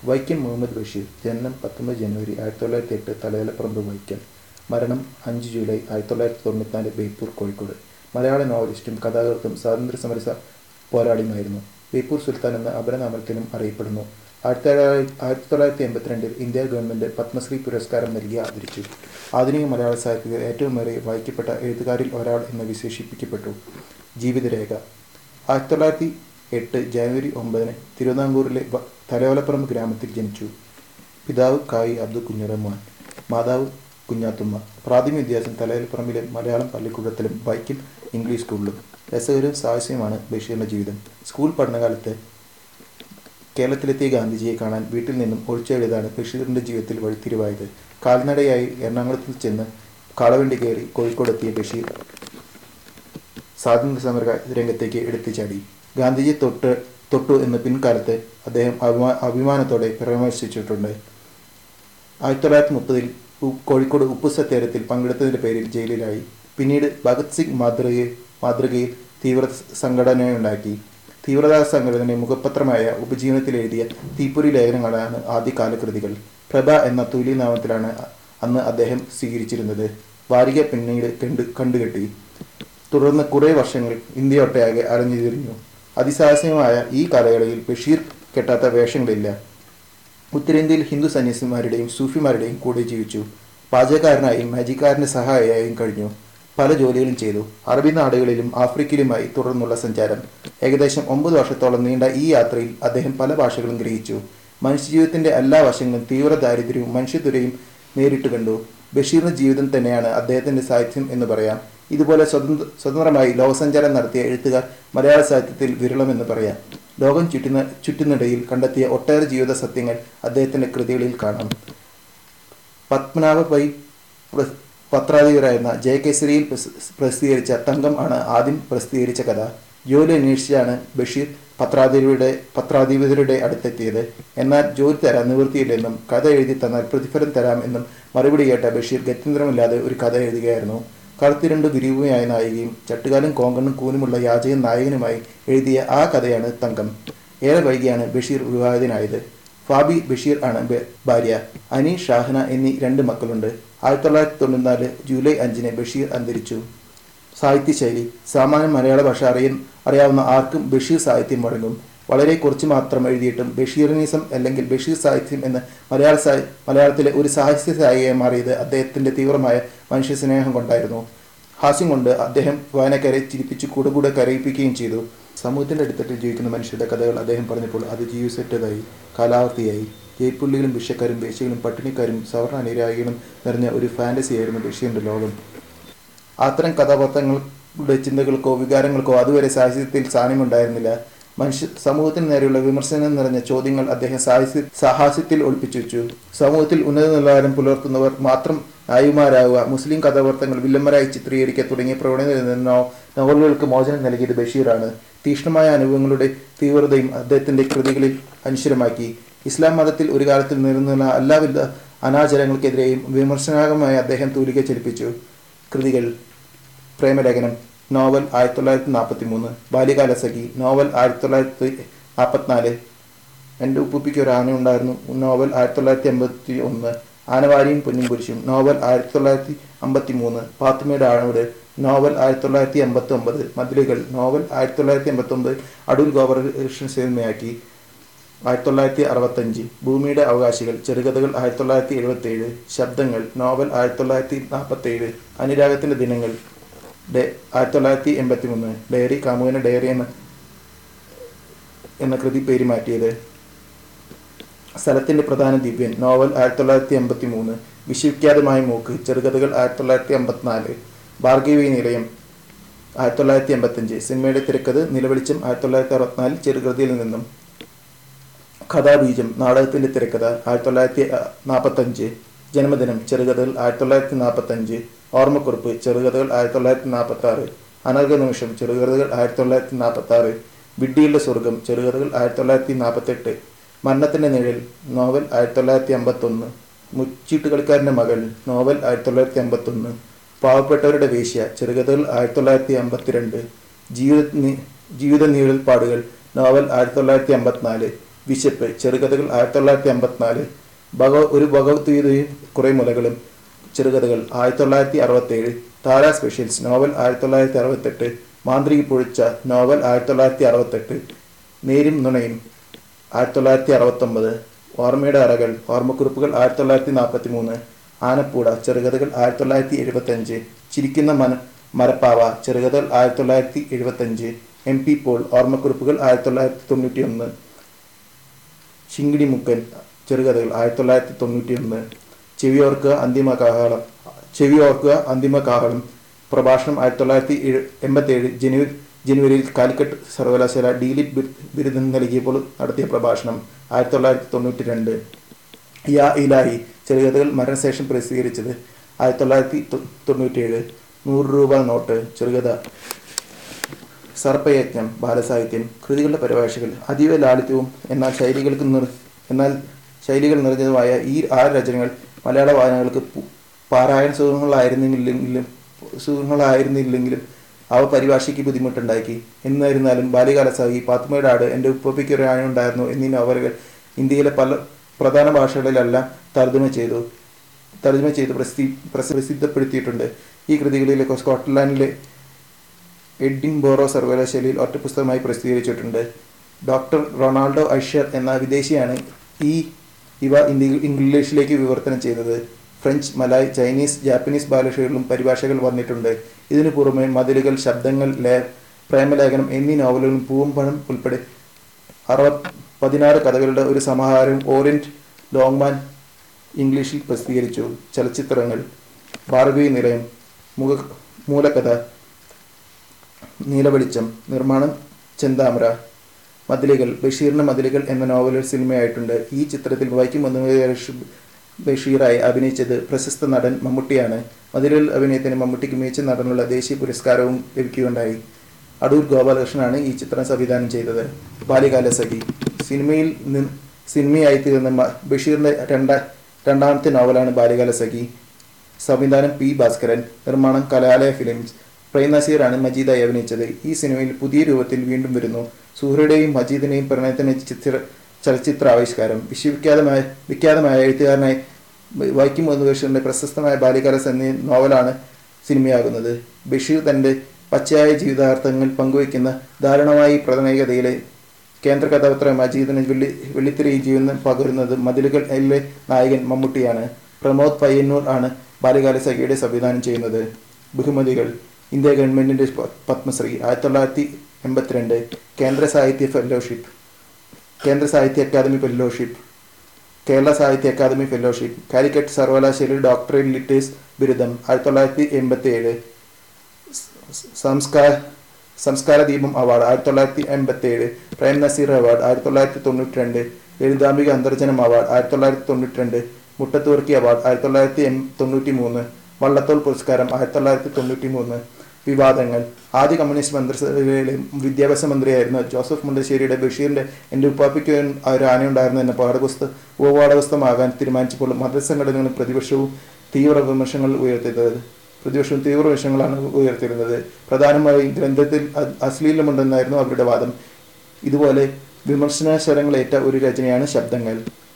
വൈക്കം മുഹമ്മദ് ബഷീർ ജനനം പത്തൊമ്പത് ജനുവരി ആയിരത്തി തൊള്ളായിരത്തി എട്ട് തലയോലപ്പറമ്പ് വൈക്കം മരണം അഞ്ച് ജൂലൈ ആയിരത്തി തൊള്ളായിരത്തി തൊണ്ണൂറ്റിനാല് ബേപ്പൂർ കോഴിക്കോട് മലയാള നോവലിസ്റ്റും കഥാകൃത്തും സ്വാതന്ത്ര്യ സമര സ- പോരാളിയുമായിരുന്നു ബേപ്പൂർ സുൽത്താൻ എന്ന അപരനാമത്തിലും അറിയപ്പെടുന്നു ആയിരത്തി തൊള്ളായിരത്തി ആയിരത്തി തൊള്ളായിരത്തി എൺപത്തിരണ്ടിൽ ഇന്ത്യ ഗവൺമെൻറ് പത്മശ്രീ പുരസ്കാരം നൽകി ആദരിച്ചു ആധുനിക മലയാള സാഹിത്യത്തിൽ ഏറ്റവുമേറെ വായിക്കപ്പെട്ട എഴുത്തുകാരിൽ ഒരാൾ എന്ന് വിശേഷിപ്പിക്കപ്പെട്ടു ജീവിതരേഖ ആയിരത്തി തൊള്ളായിരത്തി എട്ട് ജനുവരി ഒമ്പതിന് തിരുവിതാംകൂറിലെ വ- തലയോലപ്പുറം ഗ്രാമത്തിൽ ജനിച്ചു പിതാവ് കായി അബ്ദുൽ കുഞ്ഞുറഹ്മാൻ മാതാവ് കുഞ്ഞാത്തുമ്മ പ്രാഥമിക വിദ്യാഭ്യാസം തലയോലപ്പുറമിലെ മലയാളം പള്ളിക്കൂടത്തിലും വൈക്കം ഇംഗ്ലീഷ് സ്കൂളിലും രസകരവും സാഹസ്യമാണ് ബഷീറിൻ്റെ ജീവിതം സ്കൂൾ പഠനകാലത്ത് കേരളത്തിലെത്തിയ ഗാന്ധിജിയെ കാണാൻ വീട്ടിൽ നിന്നും ഒഴിച്ചെഴുതാണ് ബഷീറിൻ്റെ ജീവിതത്തിൽ വഴിത്തിരിവായത് കാൽനടയായി എറണാകുളത്തിൽ ചെന്ന് കാളവണ്ടി കയറി കോഴിക്കോടെത്തിയ ബഷീർ സ്വാതന്ത്ര്യ സമര രംഗത്തേക്ക് എടുത്തുചാടി ഗാന്ധിജി തൊട്ട് തൊട്ടു എന്ന് പിൻകാലത്ത് അദ്ദേഹം അഭിമാ അഭിമാനത്തോടെ പരാമർശിച്ചിട്ടുണ്ട് ആയിരത്തി തൊള്ളായിരത്തി മുപ്പതിൽ കോഴിക്കോട് ഉപ്പു സത്യാഗ്രഹത്തിൽ പങ്കെടുത്തതിൻ്റെ പേരിൽ ജയിലിലായി പിന്നീട് ഭഗത് സിംഗ് മാതൃകയിൽ മാതൃകയിൽ തീവ്ര സംഘടനയുണ്ടാക്കി തീവ്രതാ സംഘടനയുടെ മുഖപത്രമായ ഉപജീവനത്തിൽ എഴുതിയ തീപ്പൊരി ലേഖനങ്ങളാണ് ആദ്യകാല കൃതികൾ പ്രഭ എന്ന തുല്യനാമത്തിലാണ് അന്ന് അദ്ദേഹം സ്വീകരിച്ചിരുന്നത് വാരിക പിന്നീട് കണ്ടു കണ്ടുകെട്ടി തുടർന്ന് കുറേ വർഷങ്ങൾ ഇന്ത്യയൊട്ടാകെ അലഞ്ഞു തിരിഞ്ഞു അതിസാഹസികമായ ഈ കാലയളവിൽ ബഷീർ കെട്ടാത്ത വേഷങ്ങളില്ല ഉത്തരേന്ത്യയിൽ ഹിന്ദു സന്യാസിമാരുടെയും സൂഫിമാരുടെയും കൂടെ ജീവിച്ചു പാചകക്കാരനായും മാജിക്കാരൻ്റെ സഹായിയായും കഴിഞ്ഞു പല ജോലികളും ചെയ്തു അറബി നാടുകളിലും ആഫ്രിക്കയിലുമായി തുടർന്നുള്ള സഞ്ചാരം ഏകദേശം ഒമ്പത് വർഷത്തോളം നീണ്ട ഈ യാത്രയിൽ അദ്ദേഹം പല ഭാഷകളും ഗ്രഹിച്ചു മനുഷ്യജീവിതത്തിന്റെ എല്ലാ വശങ്ങളും തീവ്ര ദാരിദ്ര്യവും മനുഷ്യതുരയും നേരിട്ട് കണ്ടു ബഷീറിന്റെ ജീവിതം തന്നെയാണ് അദ്ദേഹത്തിന്റെ സാഹിത്യം എന്ന് പറയാം ഇതുപോലെ സ്വതന്ത്ര സ്വതന്ത്രമായി ലോകസഞ്ചാരം നടത്തിയ എഴുത്തുകാർ മലയാള സാഹിത്യത്തിൽ വിരളമെന്ന് പറയാം ലോകം ചുറ്റുന്ന ചുറ്റുന്നിടയിൽ കണ്ടെത്തിയ ഒട്ടേറെ ജീവിത സത്യങ്ങൾ അദ്ദേഹത്തിന്റെ കൃതികളിൽ കാണാം പത്മനാഭ പൈ പ്ര- പത്രാധിപരായിരുന്ന ജയകേസരിയിൽ പ്രസ്- പ്രസിദ്ധീകരിച്ച തങ്കം ആണ് ആദ്യം പ്രസിദ്ധീകരിച്ച കഥ ജോലി അന്വേഷിച്ചാണ് ബഷീർ പത്രാധിപരുടെ പത്രാധിപരുടെ അടുത്തെത്തിയത് എന്നാൽ ജോലി തരാൻ നിവൃത്തിയില്ലെന്നും കഥ എഴുതി തന്നാൽ പ്രതിഫലം തരാം എന്നും മറുപടി കേട്ട ബഷീർ ഗത്യന്തരമില്ലാതെ ഒരു കഥ എഴുതുകയായിരുന്നു കറുത്തിരണ്ട് വിരിവുമായ നായികയും ചട്ടുകാലും കോങ്കണ്ണും കൂനുമുള്ള യാചകൻ നായകനുമായി എഴുതിയ ആ കഥയാണ് തങ്കം ഏറെ വൈകിയാണ് ബഷീർ വിവാഹിതനായത് ഫാബി ബഷീർ ആണ് ബ- ഭാര്യ അനി ഷാഹന എന്നീ രണ്ട് മക്കളുണ്ട് ആയിരത്തി തൊള്ളായിരത്തി തൊണ്ണൂറ്റിനാല് ജൂലൈ അഞ്ചിന് ബഷീർ അന്തരിച്ചു സാഹിത്യശൈലി സാമാന്യ മലയാള ഭാഷ അറിയ അറിയാവുന്ന ആർക്കും ബഷീർ സാഹിത്യം മുഴങ്ങും വളരെ കുറച്ച് മാത്രം എഴുതിയിട്ടും ബഷീറിനിസം അല്ലെങ്കിൽ ബഷീർ സാഹിത്യം എന്ന് മലയാള സാഹി മലയാളത്തിലെ ഒരു സാഹിത്യ സായികയായി മാറിയത് അദ്ദേഹത്തിന്റെ തീവ്രമായ മനുഷ്യസ്നേഹം കൊണ്ടായിരുന്നു ഹാസ്യം കൊണ്ട് അദ്ദേഹം വായനക്കാരെ ചിരിപ്പിച്ച് കൂടെ കൂടെ കരയിപ്പിക്കുകയും ചെയ്തു സമൂഹത്തിന്റെ അടിത്തട്ടിൽ ജീവിക്കുന്ന മനുഷ്യരുടെ കഥകൾ അദ്ദേഹം പറഞ്ഞപ്പോൾ അത് ജീവിസെറ്റതായി കാലാവർത്തിയായി ജയ്പുള്ളികളും ഭിക്ഷക്കാരും വേശ്യകളും പട്ടിണിക്കാരും സവർണ അനുരാഗികളും നിറഞ്ഞ ഒരു ഫാന്റസിയായിരുന്നു ബഷീറിന്റെ ലോകം അത്തരം കഥാപാത്രങ്ങളുടെ ചിന്തകൾക്കോ വികാരങ്ങൾക്കോ അതുവരെ സാഹിത്യത്തിൽ സ്ഥാനമുണ്ടായിരുന്നില്ല മനുഷ്യ സമൂഹത്തിന് നേരെയുള്ള വിമർശനം നിറഞ്ഞ ചോദ്യങ്ങൾ അദ്ദേഹം സാഹിത്യ സാഹസ്യത്തിൽ ഒളിപ്പിച്ചു വെച്ചു സമൂഹത്തിൽ ഉന്നത നിലവാരം പുലർത്തുന്നവർ മാത്രം നായികമാരാകുക മുസ്ലിം കഥാപാത്രങ്ങൾ വില്ലന്മാരായി ചിത്രീകരിക്കുക തുടങ്ങിയ പ്രവണതയിൽ നിന്നോ നോവലുകൾക്ക് മോചനം നൽകിയത് ബഷീറാണ് തീക്ഷ്ണമായ അനുഭവങ്ങളുടെ തീവ്രതയും അദ്ദേഹത്തിന്റെ കൃതികളിൽ അനിശ്വരമാക്കി ഇസ്ലാം മതത്തിൽ ഒരു കാലത്തിൽ നിലനിന്ന എല്ലാവിധ അനാചാരങ്ങൾക്കെതിരെയും വിമർശനാത്മകമായി അദ്ദേഹം തൂലിക ചലിപ്പിച്ചു കൃതികൾ പ്രേമലേഖനം നോവൽ ആയിരത്തി തൊള്ളായിരത്തി നാൽപ്പത്തി മൂന്ന് ബാല്യകാലസഖി നോവൽ ആയിരത്തി തൊള്ളായിരത്തി നാൽപ്പത്തിനാല് എൻ്റെ ഉപ്പുപ്പിക്ക് ഒരു ആന ഉണ്ടായിരുന്നു നോവൽ ആയിരത്തി തൊള്ളായിരത്തി എൺപത്തി ഒന്ന് ആനവാരിയും പൊന്നും കുരിശും നോവൽ ആയിരത്തി തൊള്ളായിരത്തി അമ്പത്തി മൂന്ന് പാത്തുമ്മയുടെ ആണോട് നോവൽ ആയിരത്തി തൊള്ളായിരത്തി എൺപത്തി ഒമ്പത് മതിലുകൾ നോവൽ ആയിരത്തി തൊള്ളായിരത്തി എൺപത്തി ഒമ്പത് അടൂർ ഗോപാലകൃഷ്ണൻ സിനിമയാക്കി ആയിരത്തി തൊള്ളായിരത്തി അറുപത്തഞ്ച് ഭൂമിയുടെ അവകാശികൾ ചെറുകഥകൾ ആയിരത്തി തൊള്ളായിരത്തി എഴുപത്തി ഏഴ് ശബ്ദങ്ങൾ നോവൽ ആയിരത്തി തൊള്ളായിരത്തി നാൽപ്പത്തി ഏഴ് അനുരാഗത്തിന്റെ ദിനങ്ങൾ ഡെ ആയിരത്തി തൊള്ളായിരത്തി എൺപത്തി മൂന്ന് ഡയറി കാമുകന ഡയറി എന്ന എന്ന കൃതി പേര് മാറ്റിയത് സ്ഥലത്തിന്റെ പ്രധാന ദിവ്യൻ നോവൽ ആയിരത്തി തൊള്ളായിരത്തി എൺപത്തി മൂന്ന് വിശ്വവിഖ്യാതമായ മൂക്ക് ചെറുകഥകൾ ആയിരത്തി തൊള്ളായിരത്തി എൺപത്തിനാല് ഭാർഗവി നിലയം ആയിരത്തി തൊള്ളായിരത്തി എൺപത്തഞ്ച് സിനിമയുടെ തിരക്കഥ നിലവിളിച്ചം ആയിരത്തി തൊള്ളായിരത്തി അറുപത്തിനാല് ചെറുകൃതിയിൽ നിന്നും കഥാബീജം നാടകത്തിന്റെ തിരക്കഥ ആയിരത്തി തൊള്ളായിരത്തി നാൽപ്പത്തഞ്ച് ജന്മദിനം ചെറുകഥകൾ ആയിരത്തി തൊള്ളായിരത്തി നാൽപ്പത്തഞ്ച് ഓർമ്മക്കുറിപ്പ് ചെറുകഥകൾ ആയിരത്തി തൊള്ളായിരത്തി നാൽപ്പത്തി ആറ് അനർഘ നിമിഷം ചെറുകഥകൾ ആയിരത്തി തൊള്ളായിരത്തി നാൽപ്പത്തി ആറ് വിഡ്ഡിയുടെ സ്വർഗം ചെറുകഥകൾ ആയിരത്തി തൊള്ളായിരത്തി നാൽപ്പത്തെട്ട് മരണത്തിന്റെ നിഴൽ നോവൽ ആയിരത്തി തൊള്ളായിരത്തി അമ്പത്തൊന്ന് മുച്ചീട്ടുകളിക്കാരന്റെ മകൾ നോവൽ ആയിരത്തി തൊള്ളായിരത്തി അമ്പത്തൊന്ന് പാവപ്പെട്ടവരുടെ വേശ്യ ചെറുകഥകൾ ആയിരത്തി തൊള്ളായിരത്തി അമ്പത്തിരണ്ട് ജീവിത നി- ജീവിത നീഴൽപ്പാടുകൾ നോവൽ ആയിരത്തി തൊള്ളായിരത്തി അമ്പത്തിനാല് വിശപ്പ് ചെറുകഥകൾ ആയിരത്തി തൊള്ളായിരത്തി അമ്പത്തിനാല് ഭഗവ ഒരു ഭഗവത്ഗീതയും കുറേ മുലകളും ചെറുകഥകൾ ആയിരത്തി തൊള്ളായിരത്തി അറുപത്തേഴ് താര സ്പെഷ്യൽസ് നോവൽ ആയിരത്തി തൊള്ളായിരത്തി അറുപത്തെട്ട് മാന്ത്രിക പൊഴിച്ച നോവൽ ആയിരത്തി തൊള്ളായിരത്തി അറുപത്തെട്ട് നേരും നുണയും ആയിരത്തി തൊള്ളായിരത്തി അറുപത്തൊമ്പത് ഓർമ്മയുടെ അറകൾ ഓർമ്മക്കുറിപ്പുകൾ ആയിരത്തി തൊള്ളായിരത്തി നാൽപ്പത്തി മൂന്ന് ആനപ്പൂട ചെറുകഥകൾ ആയിരത്തി തൊള്ളായിരത്തി എഴുപത്തഞ്ച് ചിരിക്കുന്ന മന മരപ്പാവ ചെറുകഥകൾ ആയിരത്തി തൊള്ളായിരത്തി എഴുപത്തഞ്ച് എം പി പോൾ ഓർമ്മക്കുറിപ്പുകൾ ആയിരത്തി തൊള്ളായിരത്തി തൊണ്ണൂറ്റി ഒന്ന് ചിങ്കിടി മുക്കൻ ചെറുകഥകൾ ആയിരത്തി തൊള്ളായിരത്തി തൊണ്ണൂറ്റി ഒന്ന് ചെവിയോർക്കുക അന്തിമ കാഹളം ചെവിയോർക്കുക അന്തിമ കാഹളം പ്രഭാഷണം ആയിരത്തി തൊള്ളായിരത്തി എൺപത്തേഴ് ജനുവരി ജനുവരിയിൽ കാലിക്കറ്റ് സർവകലാശാല ഡീലിറ്റ് ബി- ബിരുദം നൽകിയപ്പോൾ നടത്തിയ പ്രഭാഷണം ആയിരത്തി തൊള്ളായിരത്തി തൊണ്ണൂറ്റി രണ്ട് യാ ഇലാഹി ചെറുകഥകൾ മരണശേഷം പ്രസിദ്ധീകരിച്ചത് ആയിരത്തി തൊള്ളായിരത്തി തൊ- തൊണ്ണൂറ്റിയേഴ് നൂറ് രൂപ നോട്ട് ചെറുകഥ സർപ്പയജ്ഞം ബാലസാഹിത്യം കൃതികളുടെ പരിഭാഷകൾ അതീവ ലാളിത്യവും എന്നാൽ ശൈലികൾക്ക് നിർ എന്നാൽ ശൈലികൾ നിറഞ്ഞതുമായ ഈ ആറ് രചനകൾ മലയാള വായനകൾക്ക് പു- പാരായണ സുഖങ്ങളായിരുന്നില്ലെങ്കിലും സുഖങ്ങളായിരുന്നില്ലെങ്കിലും അവ പരിഭാഷയ്ക്ക് ബുദ്ധിമുട്ടുണ്ടാക്കി എന്നിരുന്നാലും ബാല്യകാല സഖി പാത്തുമ്മയുടെ ആട് എൻ്റെ ഉപ്പയ്ക്ക് ഒരു ആനയുണ്ടായിരുന്നു എന്നീ നോവലുകൾ ഇന്ത്യയിലെ പല പ്രധാന ഭാഷകളിലെല്ലാം തർജ്ജമ ചെയ്തു തർജ്ജമ ചെയ്ത് പ്രസിദ്ധി പ്രസിദ്ധപ്പെടുത്തിയിട്ടുണ്ട് ഈ കൃതികളിലെ സ്കോട്ട്ലാൻഡിലെ എഡിൻബോറോ സർവകലാശാലയിൽ ഒറ്റ പുസ്തകമായി പ്രസിദ്ധീകരിച്ചിട്ടുണ്ട് ഡോക്ടർ റൊണാൾഡോ അഷർ എന്ന വിദേശിയാണ് ഈ ഇവ ഇന്ത്യ ഇംഗ്ലീഷിലേക്ക് വിവർത്തനം ചെയ്തത് ഫ്രഞ്ച് മലായ് ചൈനീസ് ജാപ്പനീസ് ഭാഷകളിലും പരിഭാഷകൾ വന്നിട്ടുണ്ട് ഇതിനു പുറമെ മതിലുകൾ ശബ്ദങ്ങൾ ലേ പ്രേമലേഖനം എന്നീ നോവലുകളും പൂവും പഴം ഉൾപ്പെടെ അറുപത് പതിനാറ് കഥകളുടെ ഒരു സമാഹാരം ഓറിയന്റ് ലോങ്മാൻ ഇംഗ്ലീഷിൽ പ്രസിദ്ധീകരിച്ചു ചലച്ചിത്രങ്ങൾ ബാർബി നിലയം മുഖ മൂലകഥ നീലവെളിച്ചം നിർമ്മാണം ചെന്താമര മതിലുകൾ ബഷീറിന്റെ മതിലുകൾ എന്ന നോവൽ സിനിമയായിട്ടുണ്ട് ഈ ചിത്രത്തിൽ വൈക്കം മുഹമ്മദ് ബഷീറായി അഭിനയിച്ചത് പ്രശസ്ത നടൻ മമ്മൂട്ടിയാണ് മതിലുകൾ അഭിനയത്തിന് മമ്മൂട്ടിക്ക് മികച്ച നടനുള്ള ദേശീയ പുരസ്കാരവും ലഭിക്കുകയുണ്ടായി അടൂർ ഗോപാലകൃഷ്ണനാണ് ഈ ചിത്രം സംവിധാനം ചെയ്തത് ബാല്യകാല സഖി സിനിമയിൽ നിന്ന് സിനിമയായി തീർന്ന മ- ബഷീറിന്റെ രണ്ട രണ്ടാമത്തെ നോവലാണ് ബാല്യകാല സഖി സംവിധാനം പി ഭാസ്കരൻ നിർമ്മാണം കലാലയ ഫിലിംസ് പ്രേം നസീറാണ് മജീദായി അഭിനയിച്ചത് ഈ സിനിമയിൽ പുതിയ രൂപത്തിൽ വീണ്ടും വരുന്നു സുഹൃയുടെയും മജീദിന്റെയും പ്രണയത്തിന്റെ ചിത്ര ചലച്ചിത്ര ആവിഷ്കാരം വിശ്വവിഖ്യാതമായ വിഖ്യാതമായ എഴുത്തുകാരനായി വൈക്കം മുഹമ്മദ് ബഷീറിന്റെ പ്രശസ്തമായ ബാല്യകാല എന്നീ നോവലാണ് സിനിമയാകുന്നത് ബഷീർ തന്റെ പച്ചയായ ജീവിതാർത്ഥങ്ങൾ പങ്കുവയ്ക്കുന്ന ദാരുണമായ ഈ പ്രണയകഥയിലെ കേന്ദ്ര കഥാപാത്രം മജീദിന് വെള്ളി വെള്ളിത്തിരയിൽ ജീവനം പകരുന്നത് മതിലുകളിലെ നായകൻ മമ്മൂട്ടിയാണ് പ്രമോദ് പയ്യന്നൂർ ആണ് ബാല്യകാല സഖിയുടെ സംവിധാനം ചെയ്യുന്നത് ബഹുമതികൾ ഇന്ത്യ ഗവൺമെന്റിന്റെ പ- പത്മശ്രീ ആയിരത്തി തൊള്ളായിരത്തി എൺപത്തിരണ്ട് കേന്ദ്ര സാഹിത്യ ഫെലോഷിപ്പ് കേന്ദ്ര സാഹിത്യ അക്കാദമി ഫെലോഷിപ്പ് കേരള സാഹിത്യ അക്കാദമി ഫെലോഷിപ്പ് കാലിക്കറ്റ് സർവകലാശാലയിൽ ഡോക്ടറേറ്റ് ലിറ്റേഴ്സ് ബിരുദം ആയിരത്തി തൊള്ളായിരത്തി എൺപത്തി ഏഴ് സംസ്കാര സംസ്കാര ദീപം അവാർഡ് ആയിരത്തി തൊള്ളായിരത്തി എൺപത്തി ഏഴ് പ്രേം നസീർ അവാർഡ് ആയിരത്തി തൊള്ളായിരത്തി തൊണ്ണൂറ്റി രണ്ട് ലളിതാംബിക അന്തർജനം അവാർഡ് ആയിരത്തി തൊള്ളായിരത്തി തൊണ്ണൂറ്റി രണ്ട് മുട്ടത്തൂർക്കി അവാർഡ് ആയിരത്തി തൊള്ളായിരത്തി എം തൊണ്ണൂറ്റി മൂന്ന് വള്ളത്തോൾ പുരസ്കാരം ആയിരത്തി തൊള്ളായിരത്തി തൊണ്ണൂറ്റി മൂന്ന് വിവാദങ്ങൾ ആദ്യ കമ്മ്യൂണിസ്റ്റ് മന്ത്രിസഭയിലെ വിദ്യാഭ്യാസ മന്ത്രിയായിരുന്ന ജോസഫ് മുണ്ടശ്ശേരിയുടെ ബഷീറിന്റെ എൻ്റെ ഉപ്പാപ്പിക്ക് ഒരു ആനയുണ്ടായിരുന്നു എന്ന പാഠപുസ്തകം ഉപപാഠപുസ്തകമാകാൻ തീരുമാനിച്ചപ്പോൾ മതസംഘടനകളും പ്രതിപക്ഷവും തീവ്ര വിമർശനങ്ങൾ ഉയർത്തിയത് പ്രതിപക്ഷവും തീവ്ര വിമർശനങ്ങളാണ് ഉയർത്തിയിരുന്നത് പ്രധാനമായും ഗ്രന്ഥത്തിൽ അ- അശ്ലീലമുണ്ടെന്നായിരുന്നു അവരുടെ വാദം ഇതുപോലെ വിമർശന സ്വരങ്ങളേറ്റ ഒരു രചനയാണ് ശബ്ദങ്ങൾ